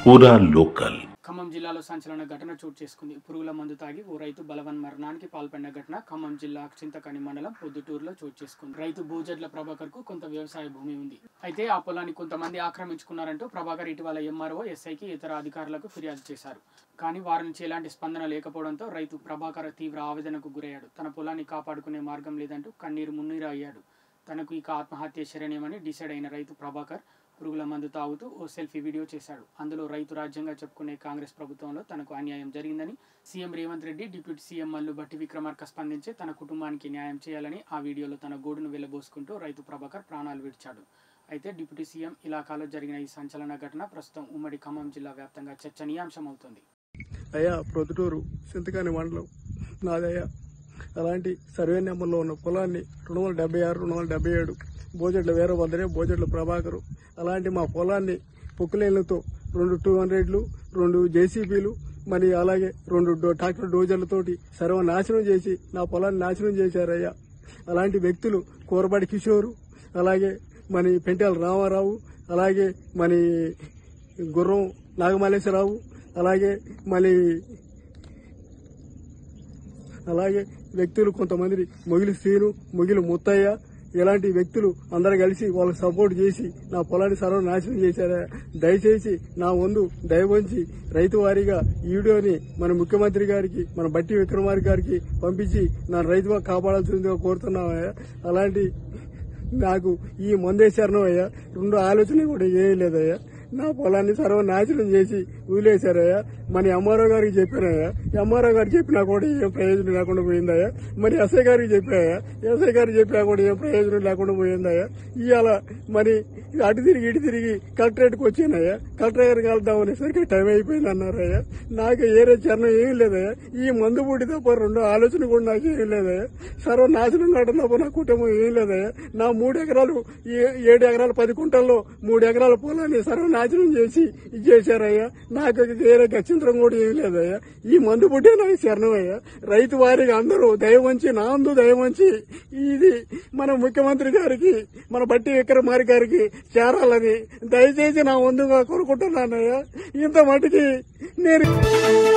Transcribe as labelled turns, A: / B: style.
A: पूरा लोकल
B: ఖమ్మం జిల్లాలో సంచలన ఘటన చోటు చేసుకుంది పురుగుల మందు తాగి ఓ రైతు బలవన్ మరణానికి పాల్పడిన ఘటన ఖమ్మం జిల్లా చింతకని మండలం పొద్దుటూరులో చోటు చేసుకుంది రైతు భూజడ్ల ప్రభాకర్ కు కొంత వ్యవసాయ భూమి ఉంది అయితే ఆ పొలాన్ని కొంతమంది ఆక్రమించుకున్నారంటూ ప్రభాకర్ ఇటీవల ఎంఆర్ఓ ఎస్ఐకి ఇతర అధికారులకు ఫిర్యాదు చేశారు కానీ వారి నుంచి ఎలాంటి స్పందన లేకపోవడంతో రైతు ప్రభాకర్ తీవ్ర ఆవేదనకు గురయ్యాడు తన పొలాన్ని కాపాడుకునే మార్గం లేదంటూ కన్నీరు మున్నీరు అయ్యాడు తనకు ఇక ఆత్మహత్య శరణ్యమని డిసైడ్ అయిన రైతు ప్రభాకర్ పురుగుల మందు తాగుతూ ఓ సెల్ఫీ వీడియో చేశాడు అందులో రైతు రాజ్యంగా చెప్పుకునే కాంగ్రెస్ ప్రభుత్వంలో తనకు అన్యాయం జరిగిందని CM Revanth Reddy deputy CM Mallu Bhatti Vikramarka స్పందించి తన కుటుంబానికి న్యాయం చేయాలని ఆ వీడియోలో తన గోడును వెళ్లబోసుకుంటూ రైతు ప్రభాకర్ ప్రాణాలు విడిచాడు అయితే డిప్యూటీ సీఎం ఇలాకాలో జరిగిన ఈ సంచలన ఘటన ప్రస్తుతం ఉమ్మడి ఖమ్మం జిల్లా వ్యాప్తంగా చర్చనీయాంశం అవుతుంది
C: అయ్యా ప్రొద్దుటూరు చింతకాని మండలం నాదయ్యా అలాంటి సర్వే నెంబర్లో ఉన్న పొలాన్ని రెండు వందల డెబ్బై ఆరు రెండు వందల డెబ్బై ఏడు బోజెడ్ల వీరభద్రే బోజెడ్ల ప్రభాకరు అలాంటి మా పొలాన్ని పొక్కులేళ్లతో రెండు టూ హండ్రెడ్లు రెండు జేసీబీలు మరి అలాగే రెండు డో- ట్రాక్టర్ డోజర్లతోటి సర్వనాశనం చేసి నా పొలాన్ని నాశనం చేశారయ్యా అలాంటి వ్యక్తులు కోరబడి కిషోరు అలాగే మన పెంటాల రామారావు అలాగే మన గుర్రం నాగమల్లేశ్వరరావు అలాగే మళ్ళీ అలాగే వ్యక్తులు కొంతమంది మొగిలి శ్రీను మొగిలి ముత్తయ్య ఇలాంటి వ్యక్తులు అందరూ కలిసి వాళ్ళకి సపోర్ట్ చేసి నా పొలాన్ని సర్వనాశనం చేశారా దయచేసి నా వందు దయవంచి రైతు వారీగా ఈ వీడియోని మన ముఖ్యమంత్రి గారికి మన బట్టి విక్రమార్క గారికి పంపించి నా రైతుగా కాపాడాల్సిందిగా కోరుతున్నామయ్యా అలాంటి నాకు ఈ మందేశారణం అయ్యా రెండు ఆలోచన కూడా ఏం లేదయ్యా నా పొలాన్ని సర్వనాశనం చేసి వదిలేశారయ్యా మన ఎంఆర్ఓ గారికి చెప్పానయ్యా ఎంఆర్ఓ గారు చెప్పినా కూడా ఏం ప్రయోజనం లేకుండా పోయిందయ్యా మరి ఎస్ఐ గారికి చెప్పాయా ఎస్ఐ గారికి చెప్పినా కూడా ఏం ప్రయోజనం లేకుండా పోయిందయ్యా ఇవాళ మరి అటు తిరిగి ఇటు తిరిగి కలెక్టరేట్కి వచ్చానయ్యా కలెక్టర్ గారికి వెళ్దాం అనేసరికి టైం అయిపోయింది అన్నారయ్యా నాకు ఏరే చరణం ఏం లేదయ్యా ఈ మందు పుట్టి తప్ప రెండు ఆలోచన కూడా నాకు ఏం లేదయ్యా సర్వనాశనం కావడం తప్ప నా కుటుంబం ఏం లేదయ్యా నా మూడు ఎకరాలు ఏ- ఏడు ఎకరాలు పది కుంటల్లో మూడు ఎకరాల పొలాన్ని సర్వనాశనం చేసి ఇది చేశారయ్యా నాకు వేరే గచ్చింతరం కూడా ఏం లేదయ్యా ఈ మందు పుట్టే నాకు శరణమయ్యా రైతు వారికి అందరూ దయవంచి నా అందు దయవంచి ఇది మన ముఖ్యమంత్రి గారికి మన బట్టి విక్రమారి గారికి చేరాలని దయచేసి నా వందుగా కోరుకుంటున్నానయ్యా ఇంత మటుకి నేను